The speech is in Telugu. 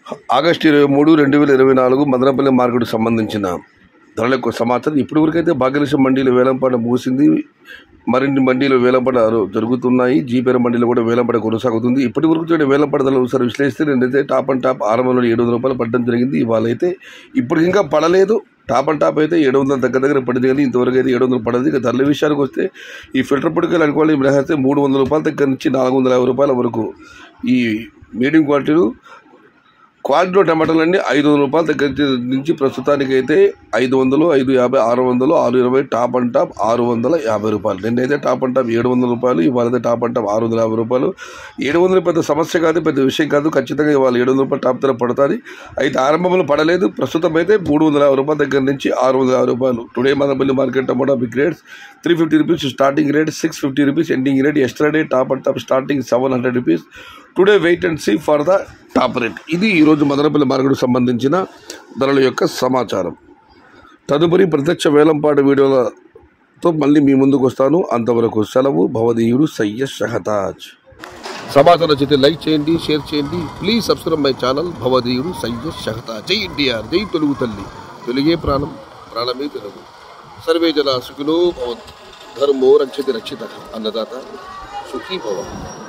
ఆగస్టు ఇరవై మూడు రెండు వేల ఇరవై నాలుగు మదనపల్లి మార్కెట్కు సంబంధించిన ధరల యొక్క సమాచారం ఇప్పటివరకైతే భాగ్యలక్ష్మి మండీలో వేలంపాట ముగిసింది మరిన్ని మండీలు వేలంపాట జరుగుతున్నాయి జీపేర మండీలో కూడా వేలంపాట కొనసాగుతుంది ఇప్పటి వరకు చూడండి వేలంపాట ధరలు ఒకసారి విశ్లేషిస్తే రెండైతే టాప్ అండ్ టాప్ ఆరంభంలో ఏడు వందల రూపాయలు పడడం జరిగింది ఇవాళ అయితే ఇప్పుడు ఇంకా పడలేదు టాప్ అండ్ టాప్ అయితే ఏడు వందల దగ్గర దగ్గర పడింది కానీ ఇంతవరకు అయితే ఏడు వందలు పడదు ఇక ధరల విషయానికి వస్తే ఈ ఫిల్టర్ పొడికలు అనుకోవాలి మినహాయిస్తే మూడు వందల రూపాయల దగ్గర నుంచి నాలుగు వందల యాభై రూపాయల వరకు ఈ మీడియం క్వాలిటీలు క్వాలిటీలో టమాటాలన్నీ ఐదు వందల రూపాయల దగ్గర నుంచి ప్రస్తుతానికి అయితే ఐదు వందలు ఐదు యాభై ఆరు వందలు ఆరు ఇరవై టాప్ అండ్ టాప్ ఆరు వందల యాభై రూపాయలు నిన్నైతే టాప్ అండ్ టాప్ ఏడు వందల రూపాయలు ఇవాళ అయితే టాప్ అండ్ టాప్ ఆరు వందల యాభై రూపాయలు ఏడు వందలు పెద్ద సమస్య కాదు పెద్ద విషయం కాదు ఖచ్చితంగా ఇవాళ ఏడు వందల రూపాయలు టాప్ ధర పడుతుంది అయితే ఆరంభంలో పడలేదు ప్రస్తుతం అయితే మూడు వందల యాభై రూపాయల దగ్గర నుంచి ఆరు వందల యాభై రూపాయలు today Madanapalle market tomato big rates three fifty rupees starting rate six fifty rupees ending rate yesterday top and top starting seven hundred rupees today wait and see for the top rate ఇది ఈరోజు మదనపల్లి మార్కెట్కు సంబంధించిన ధరల యొక్క సమాచారం తదుపరి ప్రత్యక్ష వేలంపాట వీడియోలతో మళ్ళీ మీ ముందుకు వస్తాను అంతవరకు సెలవు భవదీయుడు సయ్యద్ షహతాజ్ సమాచారం నచ్చితే లైక్ చేయండి షేర్ చేయండి ప్లీజ్ సబ్స్క్రైబ్ మై ఛానల్ భవదీయుడు సయ్యద్ షహతాజ్ జై ఎన్టీఆర్ జై తెలుగు తల్లి తెలుగే ప్రాణం ప్రాణమే తెలుగు సర్వే జన సుఖినో భవంతు ధర్మో రక్షతి రక్షిత అన్నదాత సుఖీ భవ